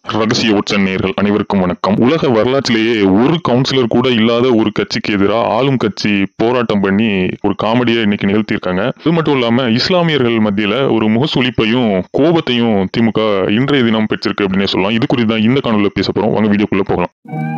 ரகசிய உச்ச நேயர்கள் அனைவருக்கும் வணக்கம் உலக வரலாற்றிலேயே ஒரு கவுன்சிலர் கூட இல்லாத ஒரு கட்சிக்கு எதிராக ஆளும் கட்சி போராட்டம் பண்ணி ஒரு காமெடியை இன்னைக்கு நிகழ்த்தியிருக்காங்க இது மட்டும் இல்லாம இஸ்லாமியர்கள் மத்தியில ஒரு முகசுளிப்பையும் கோபத்தையும் திமுக இன்றைய தினம் பெற்றிருக்கு அப்படின்னே சொல்லலாம் இது குறித்து தான் இந்த காணொலியில் பேச போறோம் வாங்க வீடியோக்குள்ள போகலாம்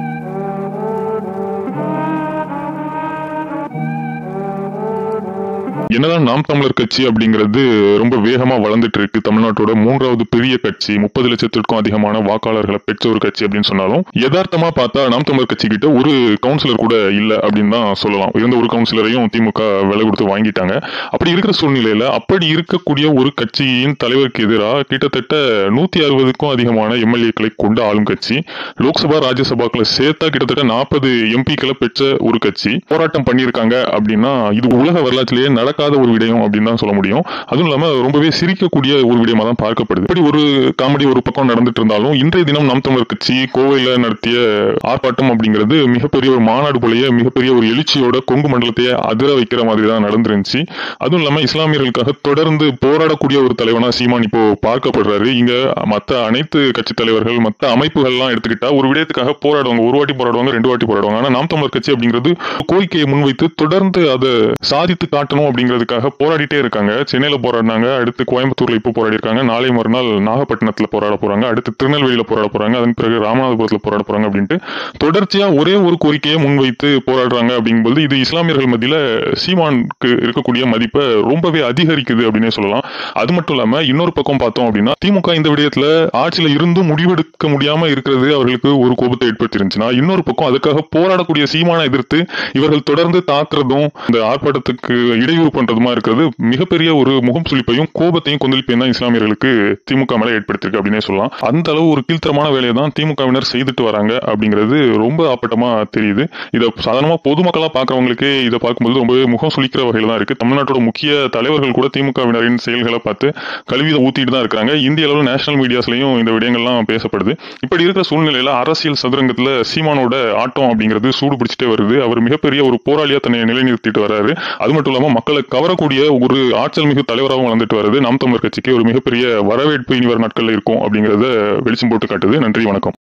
என்னதான் நாம் தமிழர் கட்சி அப்படிங்கிறது ரொம்ப வேகமா வளர்ந்துட்டு இருக்கு தமிழ்நாட்டோட மூன்றாவது பெரிய கட்சி முப்பது லட்சத்திற்கும் அதிகமான வாக்காளர்களை பெற்ற ஒரு கட்சி அப்படின்னு சொன்னாலும் யதார்த்தமா பார்த்தா நாம் தமிழர் கட்சி கிட்ட ஒரு கவுன்சிலர் கூட இல்ல அப்படின்னு தான் சொல்லலாம் இருந்த ஒரு கவுன்சிலரையும் திமுக விலை கொடுத்து வாங்கிட்டாங்க அப்படி இருக்கிற சூழ்நிலையில அப்படி இருக்கக்கூடிய ஒரு கட்சியின் தலைவருக்கு எதிராக கிட்டத்தட்ட நூத்தி அறுபதுக்கும் அதிகமான எம்எல்ஏக்களை கொண்ட ஆளும் கட்சி லோக்சபா ராஜ்யசபாக்களை சேர்த்தா கிட்டத்தட்ட நாற்பது எம்பிக்களை பெற்ற ஒரு கட்சி போராட்டம் பண்ணியிருக்காங்க அப்படின்னா இது உலக வரலாற்றிலேயே நடக்காத ஒரு விடயம் அப்படின்னு தான் சொல்ல முடியும் அதுவும் இல்லாம ரொம்பவே சிரிக்கக்கூடிய ஒரு விடயமா தான் பார்க்கப்படுது இப்படி ஒரு காமெடி ஒரு பக்கம் நடந்துட்டு இருந்தாலும் இன்றைய தினம் நம் தமிழர் கட்சி கோவையில நடத்திய ஆர்ப்பாட்டம் அப்படிங்கிறது மிகப்பெரிய ஒரு மாநாடு போலயே மிகப்பெரிய ஒரு எழுச்சியோட கொங்கு மண்டலத்தையே அதிர வைக்கிற மாதிரி தான் நடந்துருந்துச்சு அதுவும் இல்லாம இஸ்லாமியர்களுக்காக தொடர்ந்து போராடக்கூடிய ஒரு தலைவனா சீமான் இப்போ பார்க்கப்படுறாரு இங்க மத்த அனைத்து கட்சி தலைவர்கள் மத்த அமைப்புகள்லாம் எடுத்துக்கிட்டா ஒரு விடயத்துக்காக போராடுவாங்க ஒரு வாட்டி போராடுவாங்க ரெண்டு வாட்டி போராடுவாங்க ஆனா நாம் தமிழர் கட்சி அப்படிங்கிறது கோரிக்கையை முன்வைத்து தொடர்ந்து அதை சாதித்து காட்டணும் அப்படிங்கிறதுக்காக போராடிட்டே இருக்காங்க சென்னையில போராடினாங்க அடுத்து கோயம்புத்தூர்ல இப்போ போராடி இருக்காங்க நாளை மறுநாள் நாகப்பட்டினத்துல போராட போறாங்க அடுத்து திருநெல்வேலியில போராட போறாங்க அதன் பிறகு ராமநாதபுரத்துல போராட போறாங்க அப்படின்ட்டு தொடர்ச்சியா ஒரே ஒரு கோரிக்கையை முன்வைத்து போராடுறாங்க அப்படிங்கும்போது இது இஸ்லாமியர்கள் மத்தியில சீமானுக்கு இருக்கக்கூடிய மதிப்பை ரொம்பவே அதிகரிக்குது அப்படின்னே சொல்லலாம் அது மட்டும் இல்லாம இன்னொரு பக்கம் பார்த்தோம் அப்படின்னா திமுக இந்த விடயத்துல ஆட்சியில இருந்தும் முடிவெடுக்க முடியாம இருக்கிறது அவர்களுக்கு ஒரு கோபத்தை ஏற்படுத்திருந்துச்சுன்னா இன்னொரு பக்கம் அதுக்காக போராடக்கூடிய சீமானை எதிர்த்து இவர்கள் தொடர்ந்து தாக்குறதும் இந்த ஆர்ப்பாட்டத்துக்கு இடையூறு பண்றதுமா இருக்கிறது மிகப்பெரிய ஒரு முகம் சுளிப்பையும் கோபத்தையும் கொந்தளிப்பையும் தான் இஸ்லாமியர்களுக்கு திமுக மேல ஏற்படுத்திருக்கு அப்படின்னே சொல்லலாம் அந்த அளவு ஒரு கீழ்த்தரமான வேலையை தான் திமுகவினர் செய்துட்டு வராங்க அப்படிங்கிறது ரொம்ப ஆப்பட்டமா தெரியுது இதை சாதாரணமா பொதுமக்களா பாக்குறவங்களுக்கே இதை பார்க்கும்போது ரொம்பவே முகம் சுளிக்கிற வகையில தான் இருக்கு தமிழ்நாட்டோட முக்கிய தலைவர்கள் கூட திமுகவினரின் செயல்களை பார்த்து கல்வியை ஊத்திட்டு தான் இருக்காங்க இந்திய அளவில் நேஷனல் மீடியாஸ்லயும் இந்த விடயங்கள்லாம் பேசப்படுது இப்படி இருக்கிற சூழ்நிலையில அரசியல் சதுரங்கத்துல சீமானோட ஆட்டம் அப்படிங்கிறது சூடு பிடிச்சிட்டே வருது அவர் மிகப்பெரிய ஒரு போராளியா தன்னை நிலைநிறுத்திட்டு வராரு அது மட்டும் இல்லாம மக்களை கவரக்கூடிய ஒரு ஆற்றல் மிகு தலைவராகவும் வளர்ந்துட்டு வருது நாம் தமிழர் கட்சிக்கு ஒரு மிகப்பெரிய வரவேற்பு இனி வர நாட்கள்ல இருக்கும் அப்படிங்கறத வெளிச்சம் போட்டு காட்டுது நன்றி வணக்கம்